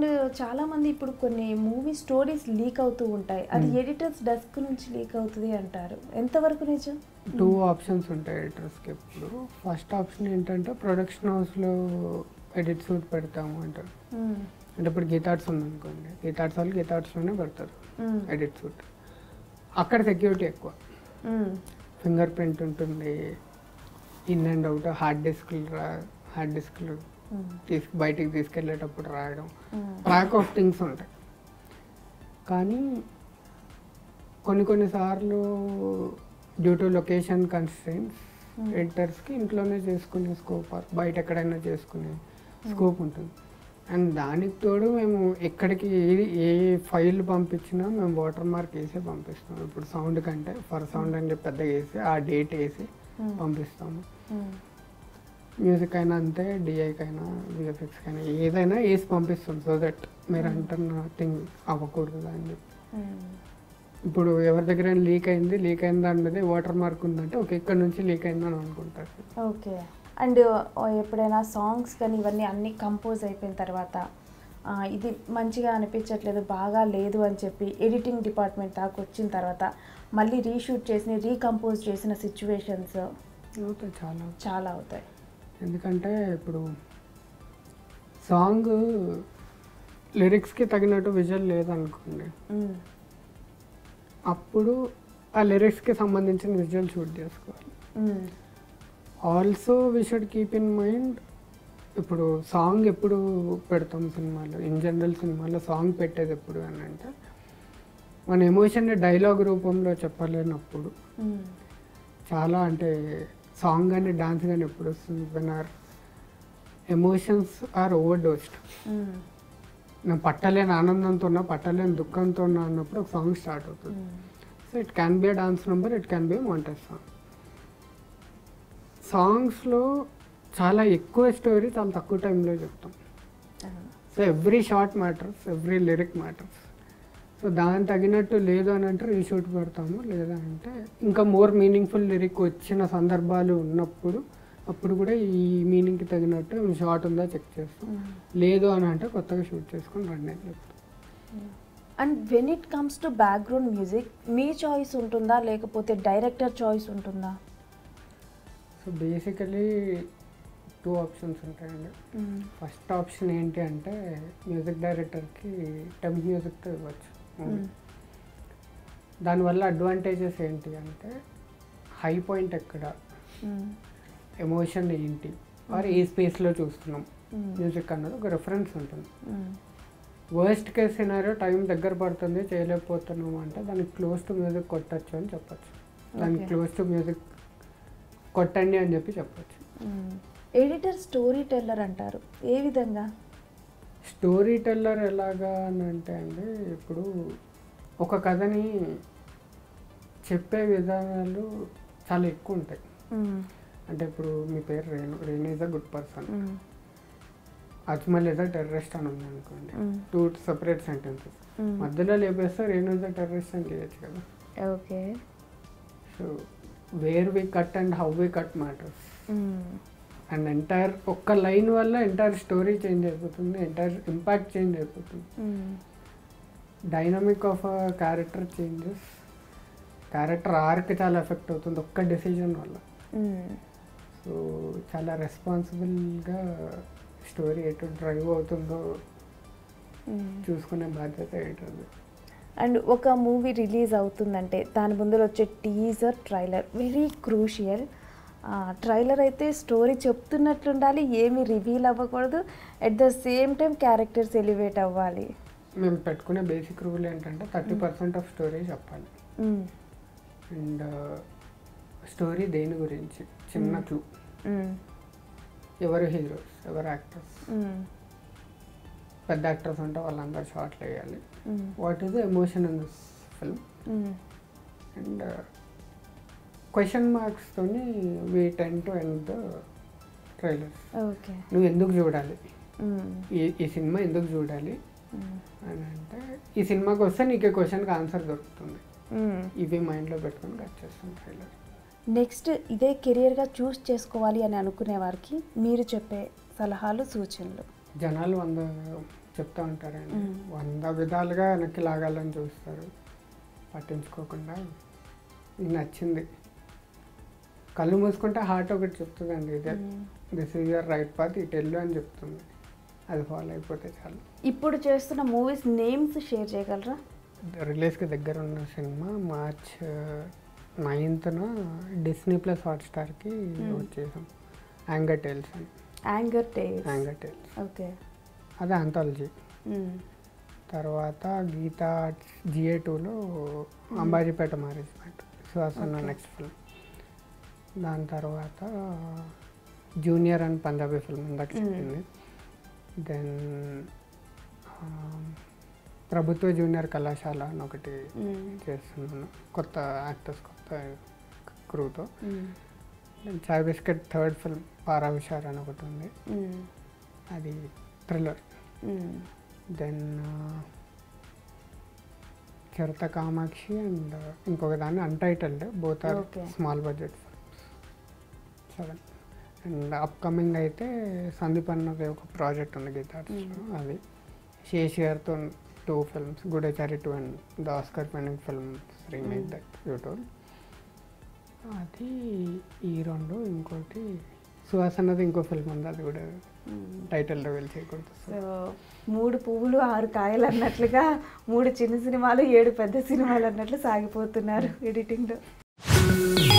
And చాలా మంది ఇప్పుడు కొన్ని మూవీ స్టోరీస్ లీక్ అవుతూ ఉంటాయి అది Hmm. ఎడిటర్స్ డెస్క్ నుంచి లీక్ అవుతుంది అంటారు ఎంతవరకు నిజం టూ ఆప్షన్స్ ఉంటాయి ఎడిటర్స్కి ఇప్పుడు ఫస్ట్ ఆప్షన్ ఏంటంటే ప్రొడక్షన్ హౌస్లో ఎడిట్ సూట్ పెడతాము అంటారు Hmm. అంటే ఇప్పుడు గీతార్ట్స్ ఉందనుకోండి గీతార్ట్స్ వాళ్ళు గీతార్ట్స్లోనే పెడతారు Hmm. ఎడిట్ సూట్ అక్కడ సెక్యూరిటీ ఎక్కువ Hmm. ఫింగర్ ప్రింట్ ఉంటుంది ఇన్ అండ్ అవుట్ హార్డ్ డిస్క్లు రా హార్డ్ డిస్క్లు Hmm. తీసుకు బయటికి తీసుకెళ్ళేటప్పుడు రాయడం Hmm. ట్రాక్ ఆఫ్ థింగ్స్ ఉంటాయి కానీ కొన్ని కొన్నిసార్లు due to location constraints Hmm. ఎడిటర్స్కి ఇంట్లోనే చేసుకునే స్కోప్ బయట ఎక్కడైనా చేసుకునే స్కోప్ ఉంటుంది అండ్ దానికి తోడు మేము ఎక్కడికి ఏది ఏ ఫైల్ పంపించినా మేము వాటర్ మార్క్ వేసి పంపిస్తాం ఇప్పుడు సౌండ్ కంటే ఫర్ సౌండ్ అని చెప్పి పెద్దగా వేసి ఆ డేట్ వేసి Hmm. పంపిస్తాము Hmm. మ్యూజిక్ అయినా అంతే డిఐకి అయినా విఎఫ్ఎక్స్ అయినా ఏదైనా వేసి పంపిస్తాం సో దట్ మీరు Hmm. అంటున్న థింగ్ అవ్వకూడదు అని చెప్పి Hmm. ఇప్పుడు ఎవరి దగ్గర లీక్ అయింది లీక్ అయింది దాని మీద వాటర్ మార్క్ ఉందంటే ఓకే ఇక్కడ నుంచి లీక్ అయిందని అనుకుంటారు ఓకే అండ్ ఎప్పుడైనా సాంగ్స్ కానీ ఇవన్నీ అన్నీ కంపోజ్ అయిపోయిన తర్వాత ఆ, ఇది మంచిగా అనిపించట్లేదు బాగా లేదు అని చెప్పి ఎడిటింగ్ డిపార్ట్మెంట్ దాకా వచ్చిన తర్వాత మళ్ళీ రీషూట్ చేసిన రీకంపోజ్ చేసిన సిచ్యువేషన్స్ అవుతాయి చాలా చాలా అవుతాయి ఎందుకంటే ఇప్పుడు సాంగ్ లిరిక్స్కి తగినట్టు విజువల్ లేదనుకోండి మ్మ్. అప్పుడు ఆ లిరిక్స్కి సంబంధించిన విజువల్ షూట్ చేసుకోవాలి hmm. Also we should keep in mind ఇప్పుడు సాంగ్ ఎప్పుడు పెడతాం సినిమాలో ఇన్ జనరల్ సినిమాలో సాంగ్ పెట్టేది ఎప్పుడు అని అంటే మన ఎమోషన్ని డైలాగ్ రూపంలో చెప్పలేనప్పుడు మ్మ్. చాలా అంటే సాంగ్ కానీ డాన్స్ కానీ ఎప్పుడు వస్తుంది when are emotions are over dosed hmm. నేను పట్టలేని ఆనందంతో ఉన్నా పట్టలేని దుఃఖంతో ఉన్నా అన్నప్పుడు ఒక సాంగ్ స్టార్ట్ అవుతుంది hmm. So it can be a dance number it can be montage song సాంగ్స్లో చాలా ఎక్కువ స్టోరీ చాలా తక్కువ టైంలో చెప్తాం అవును. So every shot matters every lyric matters so దాని తగినట్టు లేదు అని అంటే రీషూట్ పెడతాము లేదా అంటే ఇంకా మోర్ మీనింగ్ఫుల్ లిరిక్ వచ్చిన సందర్భాలు ఉన్నప్పుడు అప్పుడు కూడా ఈ మీనింగ్కి తగినట్టు షార్ట్ ఉందా చెక్ చేస్తాం మ్మ్. లేదు అని అంటే కొత్తగా షూట్ చేసుకొని రండి అని చెప్తాం and when it comes to background music మీ చాయిస్ ఉంటుందా లేకపోతే డైరెక్టర్ చాయిస్ ఉంటుందా సో బేసికలీ టూ ఆప్షన్స్ ఉంటాయండి మ్మ్. ఫస్ట్ ఆప్షన్ ఏంటి అంటే మ్యూజిక్ డైరెక్టర్కి టెంప్ మ్యూజిక్తో ఇవ్వచ్చు మ్మ్. దానివల్ల అడ్వాంటేజెస్ ఏంటి అంటే హై పాయింట్ ఎక్కడ మ్మ్. ఎమోషన్ ఏంటి ఆర్ ఏ స్పేస్లో చూస్తున్నాం మ్మ్. మ్యూజిక్ అన్నది ఒక రెఫరెన్స్ ఉంటుంది hmm. Worst case scenario time దగ్గర పడుతుంది చేయలేకపోతున్నాము అంటే దానికి క్లోజ్ టు మ్యూజిక్ కొట్టచ్చు అని చెప్పచ్చు దానికి Okay. క్లోజ్ టు మ్యూజిక్ కొట్టండి అని చెప్పి చెప్పచ్చు మ్మ్. ఎడిటర్ స్టోరీ టెల్లర్ అంటారు ఏ విధంగా స్టోరీ టెల్లర్ ఎలాగా అని అంటే అండి ఇప్పుడు ఒక కథని చెప్పే విధానాలు చాలా ఎక్కువ ఉంటాయి మ్మ్. అంటే ఇప్పుడు మీ పేరు Renu Renu is a good person hmm. Ajmal is a terrorist అని ఉంది అనుకోండి hmm. Two separate sentences hmm. మధ్యలో లేపేస్తే రేణు ఇస్ అ టెర్రరిస్ట్ అని చేయొచ్చు కదా okay so where we cut and how we cut matters hmm. And entire ఒక్క లైన్ వల్ల ఎంటైర్ స్టోరీ చేంజ్ అయిపోతుంది ఎంటైర్ ఇంపాక్ట్ చేంజ్ అయిపోతుంది hmm. Dynamic of character changes character arc చాలా ఎఫెక్ట్ అవుతుంది ఒక్క డెసిజన్ వల్ల మ్మ్. సో చాలా రెస్పాన్సిబుల్గా స్టోరీ ఎటు డ్రైవ్ అవుతుందో మ్మ్. చూసుకునే బాధ్యత ఏంటది అండ్ ఒక మూవీ రిలీజ్ అవుతుందంటే దాని ముందర వచ్చే teaser trailer very crucial trailer అయితే స్టోరీ చెప్తున్నట్లు ఉండాలి ఏమీ రివీల్ అవ్వకూడదు at the same time characters elevate అవ్వాలి మేము పెట్టుకునే బేసిక్ రూల్ ఏంటంటే థర్టీ పర్సెంట్ ఆఫ్ స్టోరీ చెప్పాలి మ్మ్. అండ్ స్టోరీ దేని గురించి చిన్న Mm. క్లూ మ్మ్. ఎవరు హీరోస్ ఎవరు యాక్టర్స్ మ్మ్. పెద్ద యాక్టర్స్ ఉంటే వాళ్ళందరూ షార్ట్లు వేయాలి hmm. What is the emotion in this film hmm. And question మార్క్స్తోని we tend to end the trailers okay నువ్వు ఎందుకు చూడాలి మ్మ్. ఈ ఈ సినిమా ఎందుకు చూడాలి మ్మ్. అని అంటే ఈ సినిమాకి వస్తే నీకు ఈ క్వశ్చన్కి ఆన్సర్ దొరుకుతుంది మ్మ్. ఇవి మైండ్లో పెట్టుకొని కట్ చేస్తాం ట్రైలర్ నెక్స్ట్ ఇదే కెరియర్గా చూస్ చేసుకోవాలి అని అనుకునే వారికి మీరు చెప్పే సలహాలు సూచనలు జనాలు వంద చెప్తా ఉంటారండి మ్మ్. వంద విధాలుగా వెనక్కి లాగాలని చూస్తారు పట్టించుకోకుండా ఇది నచ్చింది కళ్ళు మూసుకుంటే హార్ట్ ఒకటి చెప్తుందండి ఇదే this is your right path ఇటు వెళ్ళు అని చెప్తుంది అది ఫాలో అయిపోతే చాలు ఇప్పుడు చేస్తున్న మూవీస్ నేమ్స్ షేర్ చేయగలరా రిలీజ్కి దగ్గర ఉన్న సినిమా మార్చ్ నైన్త్న డిస్నీ ప్లస్ హాట్స్టార్కి Hmm. వచ్చేసాం యాంగర్ టేల్స్ అని anger tales anger tales okay అది ఆంథాలజీ తర్వాత గీతా జిఏ టూలో అంబాజీపేట మేనేజ్మెంట్ సుహాసన్న Okay. నెక్స్ట్ ఫిల్మ్ దాని తర్వాత జూనియర్ అండ్ పంజాబీ ఫిల్మ్ ఇందాక Mm. చెప్పింది దెన్ ప్రభుత్వ జూనియర్ కళాశాల అని ఒకటి చేస్తున్నాను కొత్త యాక్టర్స్ కొత్త క్రూతో then Chai biscuit third film పారావిషార్ అని ఒకటి ఉంది అది thriller then Charitha Kamakshi and ఇంకొక దాన్ని untitled both are Okay. Small budget films seven and upcoming అయితే సందీప్ అన్నది ఒక ప్రాజెక్ట్ ఉంది గీతార్ట్స్లో Mm. అది శేష్ గారితో two films Goodachari two and the Oscar pending films remake Mm. That YouTube అది ఈ రెండు ఇంకోటి సుహాస్ అన్నది ఇంకో ఫిల్మ్ ఉంది అది కూడా టైటిల్ రివీల్ చేయకూడదు సో మూడు పువ్వులు ఆరు కాయలు అన్నట్లుగా మూడు చిన్న సినిమాలు ఏడు పెద్ద సినిమాలు అన్నట్లు సాగిపోతున్నారు ఎడిటింగ్లో